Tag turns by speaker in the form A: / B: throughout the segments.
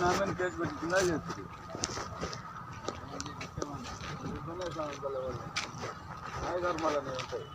A: నా మీద కేసు పెట్టి కింద చేస్తుంది నాయకర్మాలన్నీ ఉంటాయి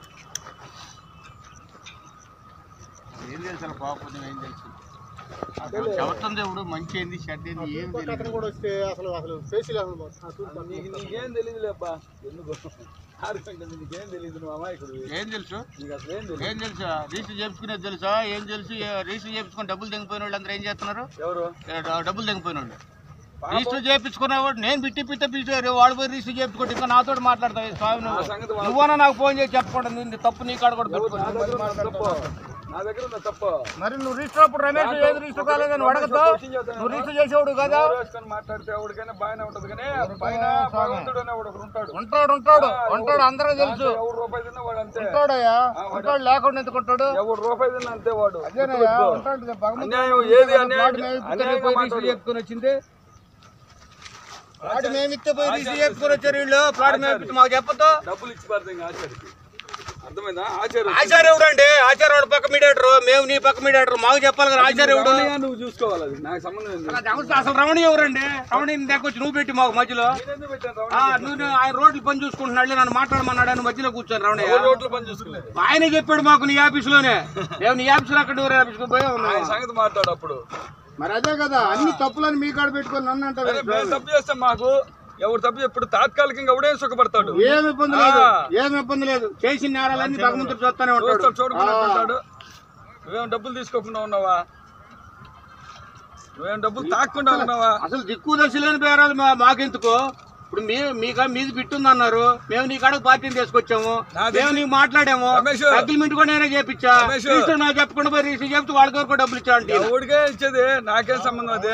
B: ఏం తెలుసు పాపం ఏం తెలుసు చెబుతుంది దేవుడు మంచి ఏంది చెడ్డ ఏంది ఏం తెలియదు
C: కూడా వస్తే అసలు అసలు ఫేస్ లేదు
A: నీకు నీకేం తెలియదులేబ్బా ఎందుకు ఆడుకుంటే నీకేం తెలియదు నువ్వు అమాయకుడు
B: ఏం తెలుసు
A: నీకు అసలు ఏం తెలియదు
B: ఏం తెలుసా రిజిస్టర్ చేయించుకునేది తెలుసా ఏం తెలుసు ఏ- రిజిస్టర్ చేయించుకొని డబ్బులు తెగిపోయిన వాళ్ళు అందరూ ఏం చేస్తున్నారు
A: ఎవరు
B: ఏ డ- డబ్బులు తెగిపోయిన వాళ్ళు రిజిస్టర్ చేయించుకునేవాడు నేను బిట్టి పిట్ట పిలిచారు వాడు పోయి రిజిస్టర్ చేయించుకోండి ఇంకా నాతో మాట్లాడతావు స్వామి
A: నా
B: నువ్వు
A: సంగతి వాళ్ళ-
B: నువ్వన్నా నాకు ఫోన్ చేసి చెప్పకుండా నీ తప్పు నీ కాడ కూడా
A: ఎవరు? నా దగ్గర
B: పెట్టుకో.
A: ఉన్న తప్పు నా దగ్గర ఉన్న తప్పు
B: మరి నువ్వు రిజిస్టర్ అప్పుడు రమేష్ ఏది రిజిస్టర్ కాలేదని అడగతావు నువ్వు రిజిస్టర్ చేసేవాడు కదా
A: ఎవరు వేసుకొని మాట్లాడితే ఎవరికైనా బాగానే ఉంటది కానీ పైన భగవంతుడు అనే ఒకడు ఉంటాడు
B: ఉంటాడు ఉంటాడు ఉంటాడు అందరూ తెలుసు
A: ఎవరు రూపాయి తిన్నా వాడు అంతే
B: ఉంటాడయ్యా ఉంటాడు లేకుండా ఎందుకు ఉంటాడు
A: ఎవరు రూపాయి తిన్నా అంతే వాడు
B: అదేనయ్యా
A: గుర్తుపెట్టుకో.
B: ఉంటాడు భగవంతుడు
A: అన్యాయం ఏది అన్యాయం
B: ప్లాట్ మేము ఇస్తే
A: అన్యాయంగా
B: పోయి
A: మాట్లాడు.
B: రిజిస్టర్ చెప్పుకొని వచ్చింది ప్లాట్ మేము ఇస్తే పోయి రిజిస్టర్ చెప్పుకొని వచ్చారు వీళ్ళు ప్లాట్ మేము ఇస్తే మాకు చెప్పొద్దు
A: డబ్బులు ఇచ్చి పడతాయి ఇంకా ఆచార్యకి అర్థమైందా ఆచార్య
B: ఆచార్య ఎవడు అండి ఆచార్య వాడు పక్క మీడియేటర్ మేము నీ పక్క మీడియేటర్ మాకు చెప్పాలి కదా ఆచార్య ఎవడు
A: రమణయ్య నువ్వు చూసుకోవాలి అది నాకు సంబంధం ఏంది
B: అది అసలు- అసలు రమణి ఎవరండి రమణి దగ్గర నువ్వు పెట్టి మాకు మధ్యలో
A: నేనెందుకు పెట్టాను
B: ఆ,
A: రమణయ్య?
B: నువ్వు నువ్వు ఆయన రోడ్లు పని చూసుకుంటున్నాడు నన్ను మాట్లాడమన్నాడు అని మధ్యలో కూర్చొని రమణయ్య
A: ఎవరు రోడ్లు పని చూసుకోలేదు
B: ఆయన చెప్పాడు మాకు నీ ఆఫీస్ లోనే మేము నీ ఆఫీస్ లో అక్కడ ఎవరి ఆఫీస్ పోయి ఉన్నాం
A: ఆయన సంగతి మాట్లాడు అప్పుడు
B: మరి అదే కదా అన్ని తప్పులని మీ కాడ పెట్టుకొని నన్ను అంటారు
A: అరే మేము తప్పు చేస్తాం మాకు ఎవరు తప్పు ఇప్పుడు తాత్కాలికంగా ఎవడే సుఖపడతాడు
B: ఏం ఇబ్బంది లేదు
A: ఆ.
B: ఏం ఇబ్బంది లేదు చేసిన నేరాలన్నీ భగవంతుడు చూస్తానే ఉంటాడు
A: చూస్తాడు చూడకుండా ఉంటాడు నువ్వేం డబ్బులు తీసుకోకుండా ఉన్నావా నువ్వేం డబ్బులు తాకుండా ఉన్నావా
B: అసలు దిక్కు దశ లేని పేరాలు మా- మాకెందుకు ఇప్పుడు మీ మీ కా- మీది బిట్టుంది అన్నారు మేము నీ కాడకు పార్టీని తీసుకొచ్చాము
A: నాది-
B: మేము నీకు మాట్లాడాము
A: రమేష్.
B: అగ్రిమెంట్ కూడా నేనే చేపించా
A: రమేష్.
B: రిజిస్టర్ నాకు చెప్పకుండా పోయి రిజిస్టర్ చెప్తే వాళ్ళకి వరకు డబ్బులు ఇచ్చా అంటే
A: ఎవడికే ఇచ్చేది నాకేం సంబంధం అదే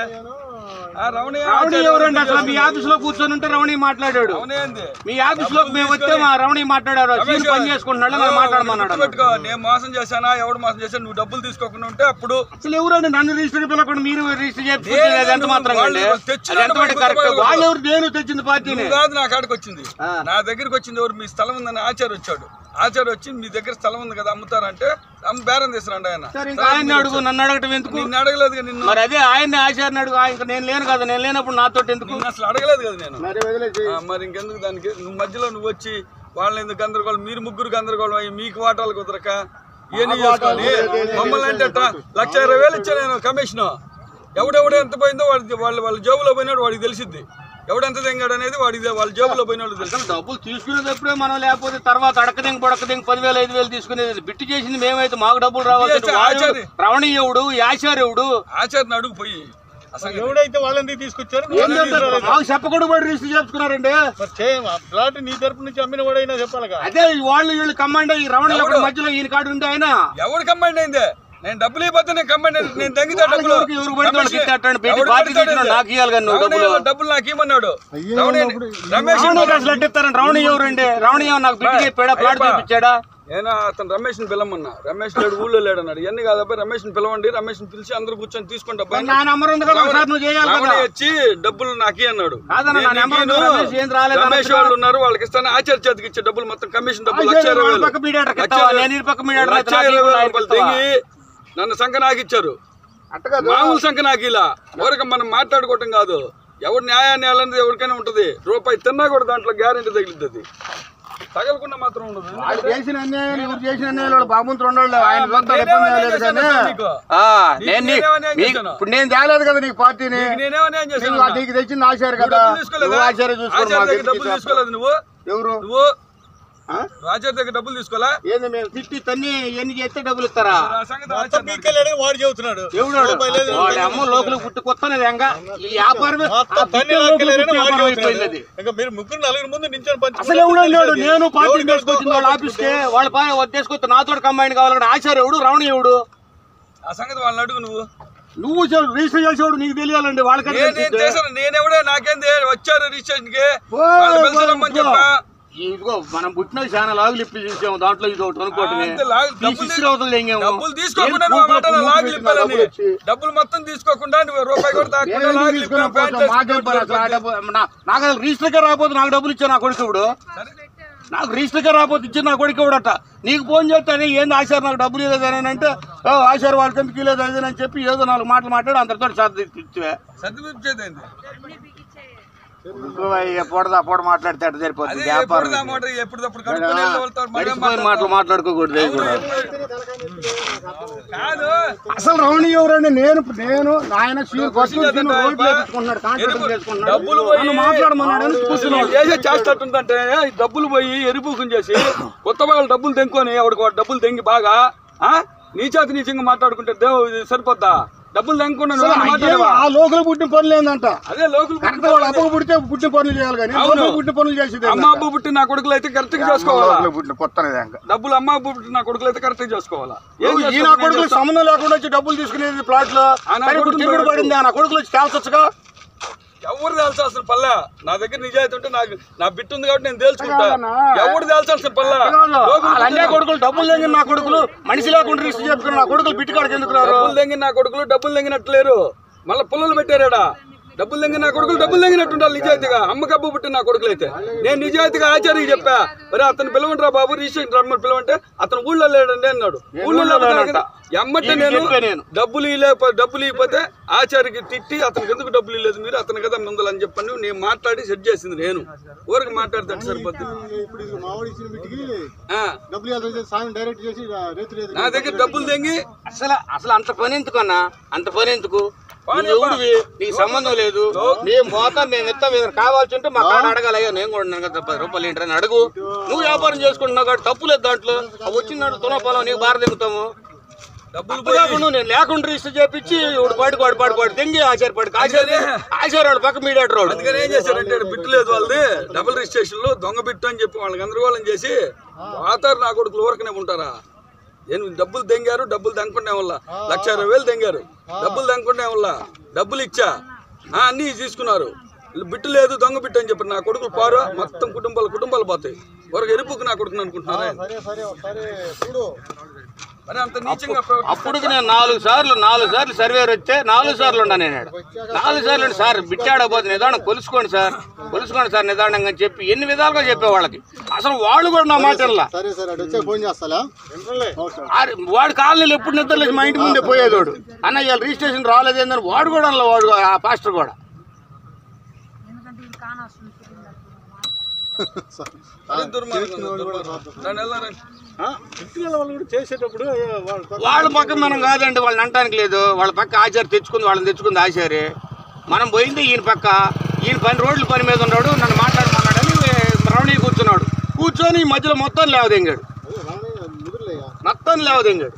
A: ఆ రమణయ్య
B: రమణి
A: ఆచార్య
B: ఎవరండి అసలు మీ
A: చేస్తున్నాడు.
B: ఆఫీస్ లో కూర్చొని ఉంటే రమణి మాట్లాడాడు
A: అవునేంది
B: మీ ఆఫీస్ లో మేము వస్తే మా రమణి మాట్లాడారు సీన్ పని చేసుకుంటున్నాడు నన్ను మాట్లాడమన్నాడు అన్నాడు.
A: పెట్టుకో నేను మోసం చేశానా ఎవడు మోసం చేశాను నువ్వు డబ్బులు తీసుకోకుండా ఉంటే అప్పుడు
B: అసలు ఎవరండి నన్ను రిజిస్టర్ పిల్లకుండా మీరు రిజిస్టర్ చేయించుకుంటే
A: నేను
B: అది ఎంత మాత్రం
A: వాళ్ళు
B: అండి
A: తెచ్చినాడు
B: అది ఎంత
A: వాడు
B: కరెక్ట్
A: గుర్తుపడలేదు.
B: వాళ్ళు ఎవరు నేను తెచ్చింది పార్టీని
A: నువ్వు కాదు నా కాడికి వచ్చింది
B: ఆ.
A: నా దగ్గరికి వచ్చింది ఎవరు మీ స్థలం ఉందని ఆచార్య వచ్చాడు ఆచార్య వచ్చి మీ దగ్గర స్థలం ఉంది కదా అమ్ముతారంటే అమ్మ బేరం తీసుకురండి ఆయన
B: సరే ఇంకా ఆయన అడుగు నన్ను అడగటం ఎందుకు
A: నిన్ను అడగలేదు కదా నిన్ను
B: మరి అదే ఆయన ఆచార్య అడుగు ఆ, ఇంకా నేను లేను కదా నేను లేనప్పుడు నాతో ఎందుకు
A: నిన్ను అసలు అడగలేదు కదా నేను
B: మరి వదిలేసి
A: ఆ, మరి ఇంకెందుకు దానికి నువ్వు మధ్యలో నువ్వు వచ్చి వాళ్ళని ఎందుకు గందరగోళం మీరు ముగ్గురు గందరగోళం అయ్యి మీకు వాటాలు కుదరక ఇవన్నీ చేసుకోవాలి మమ్మల్ని అంటే ఎట్టా? లక్ష ఇరవై వేలు ఇచ్చా నేను కమిషన్ ఎవడెవడు ఎంత పోయిందో వాడి వాళ్ళ వాళ్ళ జేబులో పోయినాడు వాడికి తెలిసిద్ది ఎవడెంత తెంగాడు అనేది వాడికి వాళ్ళ జేబులో పోయినాడు తెలుసు
B: అసలు డబ్బులు తీసుకునేటప్పుడే మనం లేకపోతే తర్వాత అడకదింగ్ బొడకదింగ్ పదివేలు ఐదు వేలు తీసుకునేది బిట్టు చేసింది మేమైతే మాకు డబ్బులు రావాలి
A: చేస్తే ఆచార్య-
B: రవణీయుడు యాచార్యుడు
A: ఆచార్య అడుగు పోయి అసలు
C: ఎవడైతే వాళ్ళని తీసుకొచ్చారో
B: ఏం చెప్తారు మాకు చెప్పకుండా కూడా రిజిస్టర్ చేసుకున్నారండి
C: మరి చేయం ఆ ప్లాట్ నీ తరపు నుంచి అమ్మిన వాడైనా చెప్పాలిగా
B: అదే వాళ్ళు వీళ్ళు కమాండ్ ఈ రవణయ్య మధ్యలో ఈయన కాడు ఉండే ఆయన
A: ఎవడు కంబైండ్ అయిందే నేను డబ్బులు ఇవ్వద్దు నేను కంబైండ్ అయింది. నేను తగ్గితే డబ్బులు
B: ఎవరికి ఎవరికి పడితే వాళ్ళకి
A: కమిషన్-
B: ఇచ్చేస్తాడు. పెట్టి
A: ఎవడు
B: పార్టీ
A: పడితే
B: తెచ్చినాడు. నాకు ఇవ్వాలి కానీ నువ్వు
A: రమణయ్య
B: డబ్బులు.
A: డబ్బులు నాకు ఇవ్వమన్నాడు రమణయ్య- రమేష్
B: రవణయ్య అసలు అడ్డిస్తారని రవణయ్య ఎవరండి రవణయ్య నాకు బిడ్డ చెప్పాడా ప్లాట్
A: అయ్యప్ప.
B: చూపించాడా
A: నేను అతను రమేష్ ని పిలవమన్నా రమేష్ లేడు ఊళ్ళో లేడు అన్నాడు ఇవన్నీ కాదబ్బా రమేష్ ని పిలవండి రమేష్ ని పిలిచి అందరూ కూర్చొని తీసుకోండి డబ్బా
B: నా నెంబర్ ఉంది కదా ఒకసారి నువ్వు చేయాలి కదా
A: రమణయ్య వచ్చి డబ్బులు నాకే అన్నాడు
B: కాదన్న, నా
A: నేను
B: నెంబర్ ఉంది,
A: నీకు
B: రమేష్ ఏం రాలేదు
A: రమేష్
B: అన్నట్టుగా.
A: వాళ్ళు ఉన్నారు వాళ్ళకి ఇస్తాను ఆచార్య చేతికి ఇచ్చే డబ్బులు మొత్తం కమిషన్ డబ్బులు లక్ష
B: ఆచార్య
A: ఇరవై
B: వాళ్ళ
A: వేలు
B: పక్క మీడియాటర్కి
A: లక్ష
B: ఇస్తావా?
A: ఇరవై-
B: నేను ఈ పక్క మీడియాటర్
A: లక్ష
B: అయితే
A: ఇరవై వేల
B: నాకు
A: రూపాయలు
B: ఇస్తావా?
A: తెగి నన్ను సంఖ నాకు ఇచ్చారు
B: అట్ట కాదు.
A: మామూలు సంఖ్య నాకు ఇలా ఊరక మనం మాట్లాడుకోవటం కాదు ఎవరు న్యాయాన్ని అనేది ఎవరికైనా ఉంటది రూపాయి తిన్నా కూడా దాంట్లో గ్యారెంటీ తగిలిద్ది తగలకుండా మాత్రం ఉండదు
B: వాళ్ళు చేసిన అన్యాయాలు ఇವ್ರು చేసిన అన్యాయాలు వాడు బాగుంతులు ఉండాలి ఆయన
A: మరి
B: సొంత
A: నేనేమన్నా
B: ఇబ్బంది లేదు
A: చేశాను
B: కానీ
A: సార్ నీకు?
B: ఆ,
A: నీకు
B: నేను నీ-
A: నేనేమన్నా ఏం
B: నీకు-
A: చేశాను?
B: ఇప్పుడు నేను తేలేదు కదా నీకు పార్టీని
A: నీకు నేనేమన్నా ఏం చేశాను
B: నీకు
A: అన్నా?
B: నీకు తెచ్చింది ఆచార్య
A: నువ్వు
B: కదా
A: డబ్బులు తీసుకోలేదా?
B: నువ్వు ఆచార్య చూసుకో
A: ఆచార్య
B: మాకు
A: దగ్గర
B: ఎందుకు
A: డబ్బులు
B: ఇచ్చేస్తావు?
A: తీసుకోలేదు నువ్వు
B: ఎవరు
A: నువ్వు
B: ఆ?
A: ఆచార్య దగ్గర డబ్బులు తీసుకోలే
B: ఏంది మేము తిట్టి తన్ని ఎన్ని చేస్తే డబ్బులు ఇస్తారా
A: ఆ సంగతి ఆచార్య నాకు
C: పీకెళ్ళాడని వాడు చెబుతున్నాడు
B: ఎవడు
C: రూపాయి లేదు,
B: వాడి అమ్మ లోపలికి పుట్టి కొత్తనే ఎంగ ఈ వ్యాపారమే ఆ
C: మొత్తం
B: పుట్టే
C: తన్ని
B: లోపలికి
C: లాక్కెళ్ళారని
B: పుట్టే
C: వాడు
B: వ్యాపారం
C: చెబుతున్నాడు.
B: అయిపోయింది అది.
C: ఇంకా మీరు ముగ్గురు నలుగురు ముందు నించొని పంచుకుంటే
B: అసలు ఎవడు లేడు
C: తెలిసేది.
B: నేను పార్టీ
C: ఎవడు
B: తీసుకొచ్చింది వాళ్ళ ఆఫీస్ కి వాళ్ళ పైన వద్దేసుకొచ్చి నాతో కంబైన్ కావాలి కానీ ఆచార్య ఎవడు రవణ ఎవడు
A: ఆ సంగతి వాళ్ళని అడుగు నువ్వు
B: నువ్వు చే- రిజిస్టర్ చేసేవాడు నీకు తెలియాలండి వాళ్ళకంటే
A: నేను నేను
B: తెలిసిందే.
A: చేశాను నేనెవడే నాకేంది వచ్చారు రిజిస్ట్రేషన్ కి
B: ఓ,
A: వాళ్ళు
B: ఓ,
A: పెంచడమ్మని
B: ఇదిగో.
A: చెప్పా
B: ఇదిగో మనం పుట్టిన చాలా లాగులు ఇప్పి చూసాము దాంట్లో ఇది ఒకటి అనుకోవటమే
A: అంతే లాగు-
B: ఈ
A: డబ్బులు
B: శిష్యులు అవతల తెంగాము.
A: డబ్బులు తీసుకోకుండా
B: ఏం
A: నువ్వు
B: పూపులో
A: మాట
B: పువ్వు
A: లాగులు
B: పెట్టిన
A: ఇప్పాలని
B: డబ్బులు వచ్చి.
A: డబ్బులు మొత్తం తీసుకోకుండా నువ్వు రూపాయి కూడా
B: నేను
A: తాకుండా
B: ఎందుకు
A: లాగులు
B: తీసుకున్నా
A: ఇప్పావు, ప్యాంట్
B: పోతాం? మాకేం పని అసలు ఆ
A: వేసుకొని
B: డబ్బు నా- నాకు అసలు రిజిస్టర్కే రాకపోతే నాకు డబ్బులు ఇచ్చా నా కొడుకు ఇప్పుడు
A: సరే
B: నాకు రిజిస్టర్గా రాకపోతే ఇచ్చి నా కొడుకు ఇవ్వడట నీకు ఫోన్ చేస్తానే ఏంది ఆశారు నాకు డబ్బులు ఇవ్వలేదని అంటే "ఓ, ఆశారు వాళ్ళకి ఎందుకు ఇవ్వలేదు అది అని చెప్పి ఏదో నాలుగు మాటలు మాట్లాడి అందరితో సర్ది ఇచ్చే
A: సర్దిపించేదేంది
B: పొడదా పొడ మాట్లాడితే అట్ట
A: అదే
B: సరిపోతుంది
A: ఎప్పుడు
B: వ్యాపారం
A: దా మాట ఎప్పటికప్పుడు కడుక్కొని వెళ్ళి వెళ్తారు, మళ్ళీ
B: గడిచిపోయిన మాటలు మాట్లాడుకోకూడదు అవి కూడా
A: కాదు
B: అసలు రమణి ఎవరండి నేను నేను ఆయన seal first seal role play పెట్టుకున్నాడు కాంట్రాక్ట్ చేసుకున్నాడు
A: డబ్బులు పోయి
B: నన్ను మాట్లాడమన్నాడు అని కూర్చున్నాడు
A: చేసే చేస్తట్టుందంటే ఈ డబ్బులు పోయి ఎరుపుకం చేసి కొత్త వాళ్ళు డబ్బులు తెంకొని ఆవిడకి వాడు డబ్బులు తెంగి బాగా ఆ నీ చేతి నీచంగా మాట్లాడుకుంటే దేవు ఇది సరిపోద్దా డబ్బులు తెంగకుండా నువ్వు
B: అయ్యో,
A: మాట్లాడవా
B: ఆ లోకల్ పుట్టిన పనులు ఏందంట
A: అదే లోకల్
B: కరెక్ట్ వాళ్ళ అబ్బకు పుడితే పుట్టిన పనులు చేయాలి కానీ
A: అవును.
B: లోకల్ పుట్టిన పనులు చేసేది
A: అమ్మ అబ్బు పుట్టి నా కొడుకులు అయితే కరెక్ట్ గా చేసుకోవాలా
B: పుట్టిన కొత్త
A: డబ్బులు అమ్మ అబ్బు పుట్టి నా కొడుకులు అయితే కరెక్ట్ గా చేసుకోవాలా ఏం
B: ఈ
A: చేస్తావు?
B: నా
A: నేను
B: కొడుకులు
A: చేస్తా.
B: సంబంధం లేకుండా వచ్చి డబ్బులు తీసుకునేది ప్లాట్ లో
A: ఆ నా
B: కానీ ఇప్పుడు
A: కొడుకులు
B: తిరుగుడు పడింది ఆ నా కొడుకులు వచ్చి తేల్చొచ్చుగా
A: ఎవరు తేల్చాల్సిన పల్లె నా దగ్గర నిజాయితీ ఉంటే నాకు నా బిట్టు ఉంది కాబట్టి నేను తేల్చుకుంటా
B: కాదన్నా.
A: ఎవరు తేల్చాల్సిన పల్లె
B: వాళ్ళ అన్నే కొడుకులు డబ్బులు తెంగిన నా కొడుకులు మనిషి లేకుండా రిజిస్టర్ చెప్పుకున్న నా కొడుకులు బిట్టుకాడికి ఎందుకు రారు
A: డబ్బులు తెంగిన నా కొడుకులు డబ్బులు తెంగినట్లేరు మళ్ళీ పుల్లలు పెట్టారాడా డబ్బులు తెంగిన నా కొడుకులు డబ్బులు తెంగినట్టు ఉండాలి నిజాయితీగా అమ్మ కబ్బు పుట్టిన నా కొడుకులు అయితే నేను నిజాయితీగా ఆచార్యకి చెప్పా మరి అతను పిలవంటారా బాబు రిజిస్ట్రేషన్ రమ్మని పిలవంటే అతను ఊళ్ళో లేడండి అన్నాడు ఊళ్ళో లేకపోతే ఎమ్మటే
B: నీకు
A: నేను
B: చెప్పా నేను.
A: డబ్బులు ఇవ్వలేకపోతే డబ్బులు ఇవ్వకపోతే ఆచార్యకి తిట్టి అతనికి ఎందుకు డబ్బులు ఇవ్వలేదు మీరు అతని కదా ముందలని చెప్పండి నేను మాట్లాడి సెట్ చేసింది నేను ఊరికి మాట్లాడితే సరిపోతుంది
D: ఇప్పుడు ఇది మామిడి ఇచ్చిన వీటికి
A: ఆ,
D: డబ్బులు ఇవ్వాలి సాయం డైరెక్ట్ చేసి రైతు లేదు
A: నా దగ్గర డబ్బులు తెంగి
B: అసలు అసలు అంత పని ఎందుకు అన్న అంత పని ఎందుకు
A: పని
B: నువ్వు ఎవడివి నీకు సంబంధం లేదు మేము పోతాం మేము ఇస్తాం ఏదైనా కావాల్సి ఉంటే మా కాడ అడగాలి అయ్యా నేను కూడా నేను కదా పది రూపాయలు ఏంటని అడుగు నువ్వు వ్యాపారం చేసుకుంటున్నావు కాబట్టి తప్పు లేదు దాంట్లో అవి వచ్చినాడు తునపాలం నీకు బార దిగుతాము
A: డబ్బులు
B: తప్పు కాకుండా నేను లేకుండా రిజిస్టర్ చేపించి ఇప్పుడు పాడు పాడు పాడు పాడు తెంగి ఆచారపడి ఆచార్య ఆచార్య వాడు పక్క మీడియాటర్ వాడు
A: అందుకని ఏం చేశారంటే ఈడ బిట్టు లేదు వాళ్ళది డబుల్ రిజిస్ట్రేషన్ లో దొంగ బిట్టు అని చెప్పి వాళ్ళకి గందరగోళం చేసి ఆధార్ నా కొడుకులు ఊరకనే ఉంటారా నేను డబ్బులు తెంగారు డబ్బులు తెంగకుండా వల్ల లక్ష ఇరవై వేలు తెంగారు డబ్బులు తెంగకుండా వల్ల డబ్బులు ఇచ్చా ఆ, అన్ని తీసుకున్నారు వీళ్ళు బిట్టు లేదు దొంగ బిట్టు అని చెప్పి నా కొడుకులు పారు మొత్తం కుటుంబాలు కుటుంబాలు పోతాయి ఊరకు ఎరుపుకు నా కొడుకుని అనుకుంటున్నారా
D: సరే సరే ఒకసారి చూడు
A: మరి అంత నీచంగా ప్రవర్తి-
B: అప్పుడుకి నేను నాలుగు సార్లు నాలుగు సార్లు సర్వేర్ వస్తే నాలుగు సార్లు ఉన్నా నేను ఈడ. నాలుగు సార్లు ఉండి, సార్ బిట్టాడపోతే నిదానం కొలుసుకోండి సార్ కొలుసుకోండి సార్ నిదానంగా అని చెప్పి ఎన్ని విధాలుగా చెప్పే వాళ్ళకి అసలు వాళ్ళు కూడా నా మాట వినలా.
D: సరే సరే అటు వచ్చే ఫోన్ చేస్తా ఓకే
B: ఆరి- వాడు కాలనీలు ఎప్పుడు నిద్రలేసి మా ఇంటి ముందే పోయేదోడు అన్న ఇవాళ రిజిస్ట్రేషన్ రాలేదేందని వాడు కూడా అనలే వాడు ఆ పాస్టర్ కూడా
E: ఎందుకంటే ఇది కానొస్తుంది
A: మరి దుర్మార్గం, దుర్మార్గం. దాన్ని వెళ్ళారండి.
D: ఇంటికి వాళ్ళు కూడా చేసేటప్పుడు ఏ, వాళ్ళు
B: వాళ్ళ పక్క మనం కాదండి వాళ్ళని అంటానికి లేదు వాళ్ళ పక్క ఆచారి తెచ్చుకుంది వాళ్ళని తెచ్చుకుంది ఆచారి మనం పోయింది ఈయన పక్క ఈయన పని రోడ్ల పని మీద ఉన్నాడు నన్ను మాట్లాడమన్నాడని రమణి కూర్చున్నాడు కూర్చొని ఈ మధ్యలో మొత్తం లేవదెంగాడు
D: ముదురులేయా
B: మొత్తం లేవదెంగాడు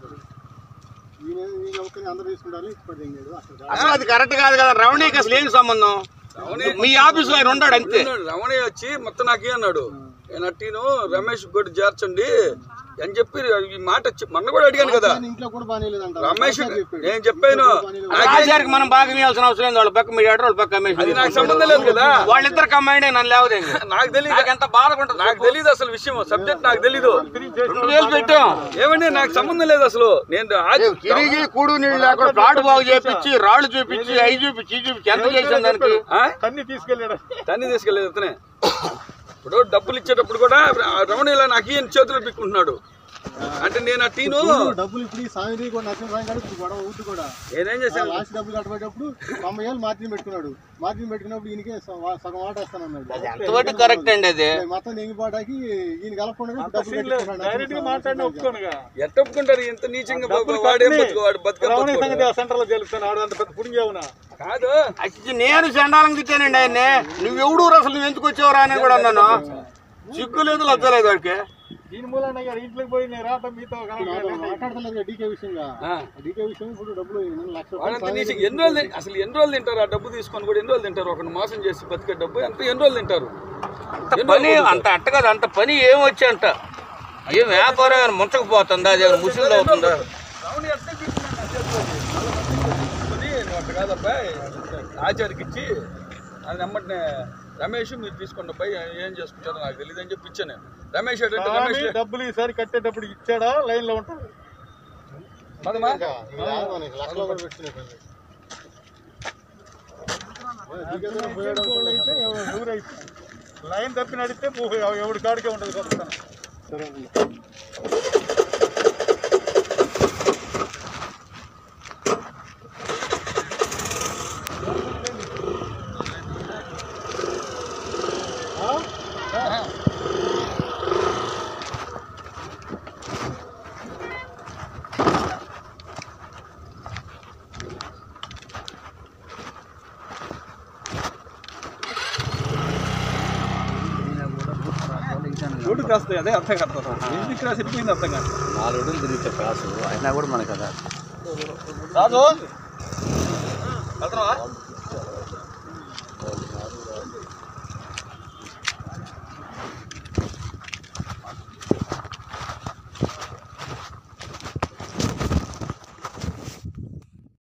D: ఈయన ఈయన ఒక్కరిని అందరూ తీసుకుంటారు ఇచ్చిపడింది అసలు
B: అసలు అది కరెక్ట్ కాదు కదా రమణికి అసలు ఏం సంబంధం మీ ఆఫీసులో ఆయన ఉన్నాడు అంతే
A: ఉన్నాడు. రమణయ్య వచ్చి మొత్తం నాకే అన్నాడు నేను అట్టిను రమేష్ కూడా చేర్చండి అని చెప్పి ఈ మాట వచ్చి మొన్న కూడా అడిగాను కదా
D: ఇంట్లో కూడా బాగానే లేదంట
A: రమేష్ నేను చెప్పాను నాకే-
B: ఆచారికి మనం బాగా ఇవ్వాల్సిన అవసరం లేదు వాళ్ళ పక్క మీడియాటర్ వాళ్ళ పక్క
A: అది
B: కమిషన్
A: నాకు సంబంధం లేదు కదా
B: వాళ్ళిద్దరు కమాండే నన్ను లేవదెంగాడు
A: నాకు తెలియదు
B: నాకు ఎంత బాధకుంటుంది
A: నాకు తెలియదు అసలు విషయం సబ్జెక్ట్ నాకు తెలీదు
B: రెండు వేలు పెట్టాం
A: ఏమండి నాకు సంబంధం లేదు అసలు నేను ఆది-
B: తిరిగి కూడు నీళ్ళు లేకుండా ప్లాట్ బాగు చేపించి రాళ్ళు చూపించి అవి చూపించి ఇవి చూపించి ఎంత చేసాం దానికి
A: ఆ?
C: తన్ని తీసుకెళ్ళాడు
A: తన్ని తీసుకెళ్ళలేదు అతనే ఇప్పుడు డబ్బులు ఇచ్చేటప్పుడు కూడా రమణీలా నాకు ఈయన చేతులు పిక్కుంటున్నాడు అంటే నేను ఆ టీను
D: డబ్బులు ఇప్పుడు ఈ సాయం కూడా నచ్చిన సాయం కాదు ఇప్పుడు గొడవ ఊటి కూడా
A: నేనేం చేశాను
D: లాస్ట్ డబ్బులు కట్టబెట్టేటప్పుడు తొంభై ఏళ్ళు మార్జిన్ పెట్టుకున్నాడు మార్జిన్ పెట్టుకున్నప్పుడు ఈయనకి సగం సగం వాట వేస్తానన్నాడు
B: ఎంతవరకు కరెక్ట్ అండి అది
D: మొత్తం నెంగిపోటాకి ఈయన కలపకుండా డబ్బులు
C: డైరెక్ట్ గా మాట్లాడిన ఒప్పుకోనుగా
A: ఎట్ట ఒప్పుకుంటారు ఇంత నీచంగా బాబు వాడే బతుకు వాడు బతుక
C: రమణ సంగతి సెంటర్ లో తెలుస్తాను ఆడు అంత పెద్ద పుడింగేవునా
A: కాదు
B: అచ్చి నేను చండాలం తిట్టానండి ఆయన్ని నువ్వెవడు అసలు నువ్వు ఎందుకు వచ్చేవరా అని కూడా అన్నాను సిగ్గు లేదు లజ్జ లేదు వాడికి
C: దీని మూలన ఇక ఇంట్లోకి పోయి నేను రావటం మీతో కనపడలేదు.
D: మాట్లాడతలేదు డీకే విషయంగా
A: ఆ.
D: డీకే విషయం ఇప్పుడు డబ్బులు నేను లక్ష
A: వాడంత
D: రూపాయలు
A: నీచంగా ఎన్ని రోజులు తిం- అసలు ఎన్ని రోజులు తింటారు ఆ డబ్బు తీసుకొని కూడా ఎన్ని రోజులు తింటారు ఒకరిని మోసం చేసి బతికే డబ్బు ఎంత ఎన్ని రోజులు తింటారు
B: అంత పని అంత అట్ట కదా అంత పని ఏం వచ్చి అంట ఏం వ్యాపారం ఏమైనా ముంచకపోతుందా అది ఏమైనా ముసుగులు అవుతుందా
A: రావణి అట్టే తీసుకున్నాను నా చేతిలో. తీసుకొని నువ్వు అట్ట కాదబ్బాయి ఆచార్యకి ఇచ్చి అది నమ్మటనే రమేష్ మీరు తీసుకోండి అబ్బాయి ఏం చేసుకుంటారో నాకు తెలియదు అని చెప్పి ఇచ్చాను రమేష్ ఏంటంటే రమేష్
C: స్వామి డబ్బులు ఈసారి కట్టేటప్పుడు ఇచ్చాడా లైన్ లో ఉంటాడు
A: పదమా
D: లక్షలో కూడా పెట్టుకునే
C: అయితే ఊరైతే లైన్ తప్పి నడిస్తే ఎవరి కాడికే ఉంటుంది కొత్తతనం
D: సరే
C: రోడ్డు కాస్త అదే అర్థం కడతా ఎందుకు క్రాస్ ఎట్టిపోయింది అర్థం కాదు
F: నాలుగు అడుగులు తిరిగితే క్రాసు అయినా కూడా మనకు కదా
C: రాజు వెళ్తున్నావా